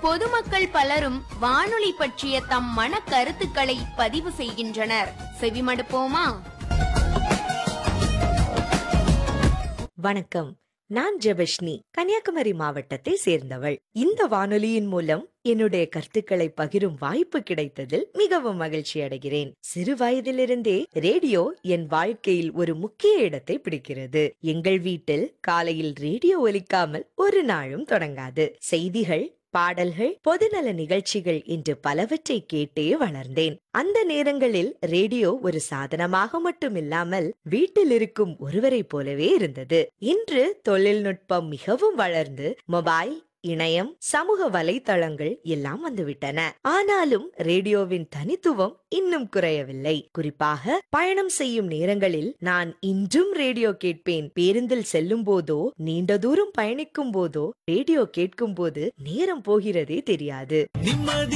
பொதுமக்கள் பலரும் வானொலி பற்றிய தம் மன கருத்துக்களை பதிவு செய்கின்றனர் செவிமடுப்போமா வணக்கம் நான் ஜெபஷ்னி கன்னியாகுமரி மாவட்டத்தை சேர்ந்தவள் இந்த வானொலியின் மூலம் என்னுடைய கருத்துக்களை பகிரும் வாய்ப்பு கிடைத்ததில் மிகவும் மகிழ்ச்சி அடைகிறேன் சிறு வயதிலிருந்தே ரேடியோ என் வாழ்க்கையில் ஒரு முக்கிய இடத்தை பிடிக்கிறது எங்கள் வீட்டில் காலையில் ரேடியோ ஒலிக்காமல் ஒரு நாளும் தொடங்காது செய்திகள் பாடல்கள் பொதுநல நிகழ்ச்சிகள் என்று பலவற்றை கேட்டே வளர்ந்தேன் அந்த நேரங்களில் ரேடியோ ஒரு சாதனமாக மட்டுமில்லாமல் வீட்டில் இருக்கும் ஒருவரைப் போலவே இருந்தது இன்று தொழில்நுட்பம் மிகவும் வளர்ந்து மொபைல் இணையம் சமூக வலைத்தளங்கள் எல்லாம் வந்துவிட்டன ஆனாலும் ரேடியோவின் தனித்துவம் இன்னும் குறையவில்லை குறிப்பாக பயணம் செய்யும் நேரங்களில் நான் இன்றும் ரேடியோ கேட்பேன் பேருந்தில் செல்லும் போதோ நீண்ட தூரம் பயணிக்கும் போதோ ரேடியோ கேட்கும் போது நேரம் போகிறதே தெரியாது நிம்மதி